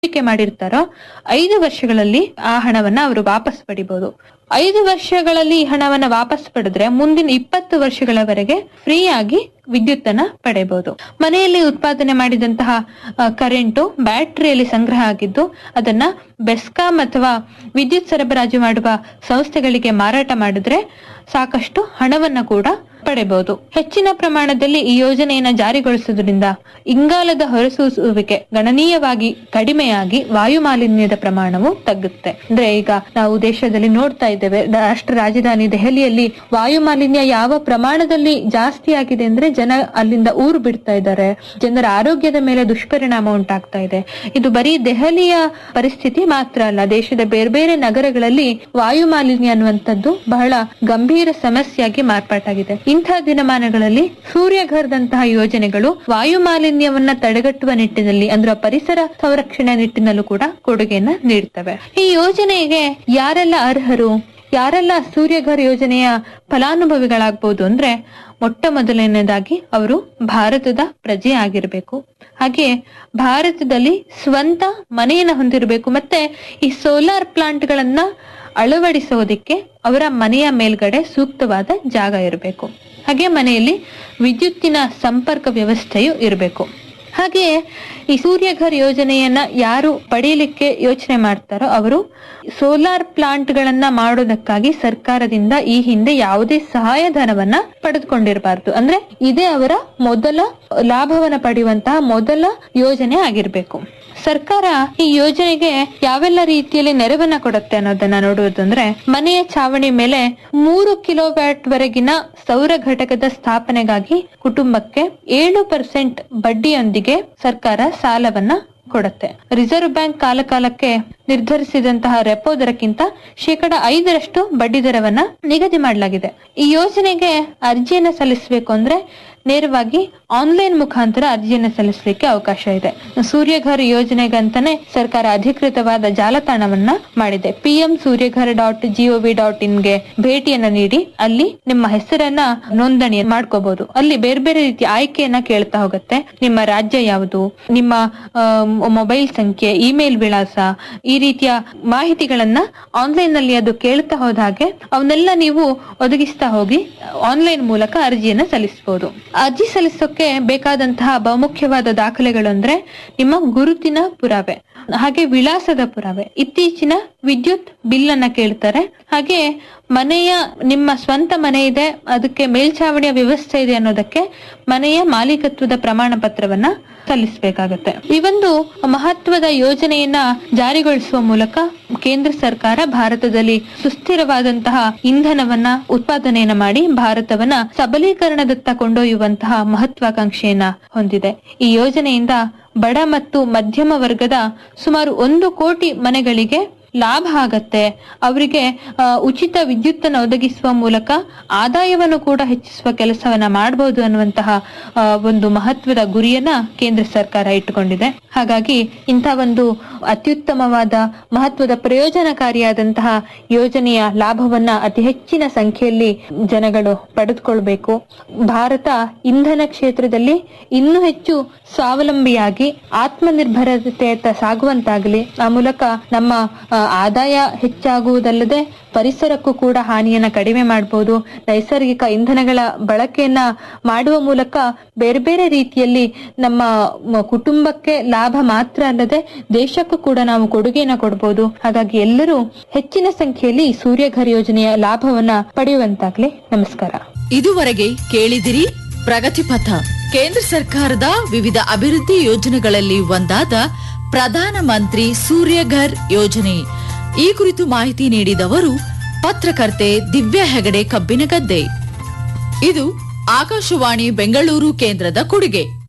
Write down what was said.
ಹೂಡಿಕೆ ಮಾಡಿರ್ತಾರೋ ಐದು ವರ್ಷಗಳಲ್ಲಿ ಆ ಹಣವನ್ನ ಅವರು ವಾಪಸ್ ಪಡಿಬಹುದು ಐದು ವರ್ಷಗಳಲ್ಲಿ ಈ ಹಣವನ್ನ ವಾಪಸ್ ಪಡೆದ್ರೆ ಮುಂದಿನ ಇಪ್ಪತ್ತು ವರ್ಷಗಳವರೆಗೆ ಫ್ರೀ ಆಗಿ ವಿದ್ಯುತ್ ಅನ್ನ ಪಡೆಯಬಹುದು ಮನೆಯಲ್ಲಿ ಉತ್ಪಾದನೆ ಮಾಡಿದಂತಹ ಆ, ಕರೆಂಟು ಬ್ಯಾಟರಿಯಲ್ಲಿ ಸಂಗ್ರಹ ಆಗಿದ್ದು ಅದನ್ನ ಬೆಸ್ಕಾಂ ಅಥವಾ ವಿದ್ಯುತ್ ಸರಬರಾಜು ಮಾಡುವ ಸಂಸ್ಥೆಗಳಿಗೆ ಮಾರಾಟ ಮಾಡಿದ್ರೆ ಸಾಕಷ್ಟು ಹಣವನ್ನ ಕೂಡ ಪಡೆಯಬಹುದು ಹೆಚ್ಚಿನ ಪ್ರಮಾಣದಲ್ಲಿ ಈ ಯೋಜನೆಯನ್ನ ಜಾರಿಗೊಳಿಸುವುದರಿಂದ ಇಂಗಾಲದ ಹೊರಸೂಸುವಿಕೆ ಗಣನೀಯವಾಗಿ ಕಡಿಮೆಯಾಗಿ ವಾಯು ಮಾಲಿನ್ಯದ ಪ್ರಮಾಣವು ತಗ್ಗುತ್ತೆ ಅಂದ್ರೆ ಈಗ ನಾವು ದೇಶದಲ್ಲಿ ನೋಡ್ತಾ ಇದ್ದೇವೆ ರಾಷ್ಟ್ರ ರಾಜಧಾನಿ ದೆಹಲಿಯಲ್ಲಿ ವಾಯು ಮಾಲಿನ್ಯ ಯಾವ ಪ್ರಮಾಣದಲ್ಲಿ ಜಾಸ್ತಿ ಆಗಿದೆ ಅಂದ್ರೆ ಜನ ಅಲ್ಲಿಂದ ಊರು ಬಿಡ್ತಾ ಇದ್ದಾರೆ ಜನರ ಆರೋಗ್ಯದ ಮೇಲೆ ದುಷ್ಪರಿಣಾಮ ಉಂಟಾಗ್ತಾ ಇದೆ ಇದು ಬರೀ ದೆಹಲಿಯ ಪರಿಸ್ಥಿತಿ ಮಾತ್ರ ಅಲ್ಲ ದೇಶದ ಬೇರೆ ಬೇರೆ ನಗರಗಳಲ್ಲಿ ವಾಯು ಮಾಲಿನ್ಯ ಅನ್ನುವಂಥದ್ದು ಬಹಳ ಗಂಭೀರ ಸಮಸ್ಯೆಯಾಗಿ ಮಾರ್ಪಾಟಾಗಿದೆ ಇಂತಹ ದಿನಮಾನಗಳಲ್ಲಿ ಸೂರ್ಯಘರ್ದಂತಹ ಯೋಜನೆಗಳು ವಾಯು ಮಾಲಿನ್ಯವನ್ನ ತಡೆಗಟ್ಟುವ ನಿಟ್ಟಿನಲ್ಲಿ ಅಂದ್ರೆ ಪರಿಸರ ಸಂರಕ್ಷಣೆ ನಿಟ್ಟಿನಲ್ಲೂ ಕೂಡ ಕೊಡುಗೆಯನ್ನ ನೀಡ್ತವೆ ಈ ಯೋಜನೆಗೆ ಯಾರೆಲ್ಲ ಅರ್ಹರು ಯಾರೆಲ್ಲ ಸೂರ್ಯಘರ್ ಯೋಜನೆಯ ಫಲಾನುಭವಿಗಳಾಗ್ಬೋದು ಅಂದ್ರೆ ಮೊಟ್ಟ ಮೊದಲನೇದಾಗಿ ಅವರು ಭಾರತದ ಪ್ರಜೆ ಆಗಿರಬೇಕು ಹಾಗೆ ಭಾರತದಲ್ಲಿ ಸ್ವಂತ ಮನೆಯನ್ನ ಹೊಂದಿರಬೇಕು ಮತ್ತೆ ಈ ಸೋಲಾರ್ ಪ್ಲಾಂಟ್ ಗಳನ್ನ ಅಳವಡಿಸೋದಿಕ್ಕೆ ಅವರ ಮನೆಯ ಮೇಲ್ಗಡೆ ಸೂಕ್ತವಾದ ಜಾಗ ಇರಬೇಕು ಹಾಗೆ ಮನೆಯಲ್ಲಿ ವಿದ್ಯುತ್ತಿನ ಸಂಪರ್ಕ ವ್ಯವಸ್ಥೆಯು ಇರಬೇಕು ಹಾಗೆ ಈ ಸೂರ್ಯಘರ್ ಯೋಜನೆಯನ್ನ ಯಾರು ಪಡೆಯಲಿಕ್ಕೆ ಯೋಚನೆ ಮಾಡ್ತಾರೋ ಅವರು ಸೋಲಾರ್ ಪ್ಲಾಂಟ್ ಗಳನ್ನ ಮಾಡೋದಕ್ಕಾಗಿ ಸರ್ಕಾರದಿಂದ ಈ ಹಿಂದೆ ಯಾವುದೇ ಸಹಾಯಧನವನ್ನ ಪಡೆದುಕೊಂಡಿರಬಾರ್ದು ಅಂದ್ರೆ ಇದೇ ಅವರ ಮೊದಲ ಲಾಭವನ್ನ ಪಡೆಯುವಂತಹ ಮೊದಲ ಯೋಜನೆ ಆಗಿರ್ಬೇಕು ಸರ್ಕಾರ ಈ ಯೋಜನೆಗೆ ಯಾವೆಲ್ಲ ರೀತಿಯಲ್ಲಿ ನೆರವನ್ನ ಕೊಡುತ್ತೆ ಅನ್ನೋದನ್ನ ನೋಡುವುದಂದ್ರೆ ಮನೆಯ ಛಾವಣಿ ಮೇಲೆ ಮೂರು ಕಿಲೋ ವ್ಯಾಟ್ ವರೆಗಿನ ಸೌರ ಘಟಕದ ಸ್ಥಾಪನೆಗಾಗಿ ಕುಟುಂಬಕ್ಕೆ ಏಳು ಪರ್ಸೆಂಟ್ ಬಡ್ಡಿಯೊಂದಿಗೆ ಸರ್ಕಾರ ಸಾಲವನ್ನ ಕೊಡುತ್ತೆ ರಿಸರ್ವ್ ಬ್ಯಾಂಕ್ ಕಾಲಕಾಲಕ್ಕೆ ನಿರ್ಧರಿಸಿದಂತಹ ರೆಪೋ ದರಕ್ಕಿಂತ ಶೇಕಡ ಐದರಷ್ಟು ಬಡ್ಡಿ ದರವನ್ನ ನಿಗದಿ ಮಾಡಲಾಗಿದೆ ಈ ಯೋಜನೆಗೆ ಅರ್ಜಿಯನ್ನ ಸಲ್ಲಿಸಬೇಕು ಅಂದ್ರೆ ನೇರವಾಗಿ ಆನ್ಲೈನ್ ಮುಖಾಂತರ ಅರ್ಜಿಯನ್ನ ಸಲ್ಲಿಸಲಿಕ್ಕೆ ಅವಕಾಶ ಇದೆ ಸೂರ್ಯಘರ್ ಯೋಜನೆಗಂತಾನೆ ಸರ್ಕಾರ ಅಧಿಕೃತವಾದ ಜಾಲತಾಣವನ್ನ ಮಾಡಿದೆ PM Suryaghar dot GOV dot ಇನ್ಗೆ ಭೇಟಿಯನ್ನ ನೀಡಿ ಅಲ್ಲಿ ನಿಮ್ಮ ಹೆಸರನ್ನ ನೋಂದಣಿ ಮಾಡ್ಕೋಬಹುದು ಅಲ್ಲಿ ಬೇರೆ ಬೇರೆ ರೀತಿಯ ಆಯ್ಕೆಯನ್ನ ಕೇಳ್ತಾ ಹೋಗುತ್ತೆ ನಿಮ್ಮ ರಾಜ್ಯ ಯಾವುದು ನಿಮ್ಮ ಮೊಬೈಲ್ ಸಂಖ್ಯೆ ಇಮೇಲ್ ವಿಳಾಸ ಈ ರೀತಿಯ ಮಾಹಿತಿಗಳನ್ನ ಆನ್ಲೈನ್ ನಲ್ಲಿ ಅದು ಕೇಳ್ತಾ ಹೋದ ಹಾಗೆ ಅವನ್ನೆಲ್ಲ ನೀವು ಒದಗಿಸ್ತಾ ಹೋಗಿ ಆನ್ಲೈನ್ ಮೂಲಕ ಅರ್ಜಿಯನ್ನ ಸಲ್ಲಿಸಬಹುದು ಅರ್ಜಿ ಸಲ್ಲಿಸೋಕೆ ಬೇಕಾದಂತಹ ಬಹುಮುಖ್ಯವಾದ ದಾಖಲೆಗಳು ಅಂದ್ರೆ ನಿಮ್ಮ ಗುರುತಿನ ಪುರಾವೆ ಹಾಗೆ ವಿಳಾಸದ ಪುರಾವೆ ಇತ್ತೀಚಿನ ವಿದ್ಯುತ್ ಬಿಲ್ ಅನ್ನ ಕೇಳ್ತಾರೆ ಹಾಗೆ ಮನೆಯ ನಿಮ್ಮ ಸ್ವಂತ ಮನೆ ಇದೆ ಅದಕ್ಕೆ ಮೇಲ್ಛಾವಣಿಯ ವ್ಯವಸ್ಥೆ ಇದೆ ಅನ್ನೋದಕ್ಕೆ ಮನೆಯ ಮಾಲೀಕತ್ವದ ಪ್ರಮಾಣ ಪತ್ರವನ್ನ ಸಲ್ಲಿಸಬೇಕಾಗತ್ತೆ ಈ ಒಂದು ಮಹತ್ವದ ಯೋಜನೆಯನ್ನ ಜಾರಿಗೊಳಿಸುವ ಮೂಲಕ ಕೇಂದ್ರ ಸರ್ಕಾರ ಭಾರತದಲ್ಲಿ ಸುಸ್ಥಿರವಾದಂತಹ ಇಂಧನವನ್ನ ಉತ್ಪಾದನೆಯನ್ನ ಮಾಡಿ ಭಾರತವನ್ನ ಸಬಲೀಕರಣದತ್ತ ಕೊಂಡೊಯ್ಯುವಂತಹ ಮಹತ್ವಾಕಾಂಕ್ಷೆಯನ್ನ ಹೊಂದಿದೆ ಈ ಯೋಜನೆಯಿಂದ ಬಡ ಮತ್ತು ಮಧ್ಯಮ ವರ್ಗದ ಸುಮಾರು ಒಂದು ಕೋಟಿ ಮನೆಗಳಿಗೆ ಲಾಭ ಆಗತ್ತೆ ಅವರಿಗೆ ಆ, ಉಚಿತ ವಿದ್ಯುತ್ತನ್ನು ಒದಗಿಸುವ ಮೂಲಕ ಆದಾಯವನ್ನು ಕೂಡ ಹೆಚ್ಚಿಸುವ ಕೆಲಸವನ್ನ ಮಾಡಬಹುದು ಅನ್ನುವಂತಹ ಆ, ಒಂದು ಮಹತ್ವದ ಗುರಿಯನ್ನ ಕೇಂದ್ರ ಸರ್ಕಾರ ಇಟ್ಟುಕೊಂಡಿದೆ ಹಾಗಾಗಿ ಇಂಥ ಒಂದು ಅತ್ಯುತ್ತಮವಾದ ಮಹತ್ವದ ಪ್ರಯೋಜನಕಾರಿಯಾದಂತಹ ಯೋಜನೆಯ ಲಾಭವನ್ನ ಅತಿ ಹೆಚ್ಚಿನ ಸಂಖ್ಯೆಯಲ್ಲಿ ಜನಗಳು ಪಡೆದುಕೊಳ್ಬೇಕು ಭಾರತ ಇಂಧನ ಕ್ಷೇತ್ರದಲ್ಲಿ ಇನ್ನೂ ಹೆಚ್ಚು ಸ್ವಾವಲಂಬಿಯಾಗಿ ಆತ್ಮನಿರ್ಭರತೆಯತ್ತ ಸಾಗುವಂತಾಗಲಿ ಆ ಮೂಲಕ ನಮ್ಮ ಆ, ಆದಾಯ ಹೆಚ್ಚಾಗುವುದಲ್ಲದೆ ಪರಿಸರಕ್ಕೂ ಕೂಡ ಹಾನಿಯನ್ನ ಕಡಿಮೆ ಮಾಡಬಹುದು ನೈಸರ್ಗಿಕ ಇಂಧನಗಳ ಬಳಕೆಯನ್ನ ಮಾಡುವ ಮೂಲಕ ಬೇರೆ ಬೇರೆ ರೀತಿಯಲ್ಲಿ ನಮ್ಮ ಮ- ಕುಟುಂಬಕ್ಕೆ ಲಾಭ ಮಾತ್ರ ಅಲ್ಲದೆ ದೇಶಕ್ಕೂ ಕೂಡ ನಾವು ಕೊಡುಗೆಯನ್ನ ಕೊಡಬಹುದು ಹಾಗಾಗಿ ಎಲ್ಲರೂ ಹೆಚ್ಚಿನ ಸಂಖ್ಯೆಯಲ್ಲಿ ಈ ಸೂರ್ಯಘರ್ ಯೋಜನೆಯ ಲಾಭವನ್ನ ಪಡೆಯುವಂತಾಗ್ಲಿ ನಮಸ್ಕಾರ ಇದುವರೆಗೆ ಕೇಳಿದಿರಿ ಪ್ರಗತಿಪಥ ಕೇಂದ್ರ ಸರ್ಕಾರದ ವಿವಿಧ ಅಭಿವೃದ್ಧಿ ಯೋಜನೆಗಳಲ್ಲಿ ಒಂದಾದ ಪ್ರಧಾನ ಮಂತ್ರಿ ಸೂರ್ಯಘರ್ ಯೋಜನೆ ಈ ಕುರಿತು ಮಾಹಿತಿ ನೀಡಿದವರು ಪತ್ರಕರ್ತೆ ದಿವ್ಯಾ ಹೆಗಡೆ ಕಬ್ಬಿನಗದ್ದೆ ಇದು ಆಕಾಶವಾಣಿ ಬೆಂಗಳೂರು ಕೇಂದ್ರದ ಕೊಡುಗೆ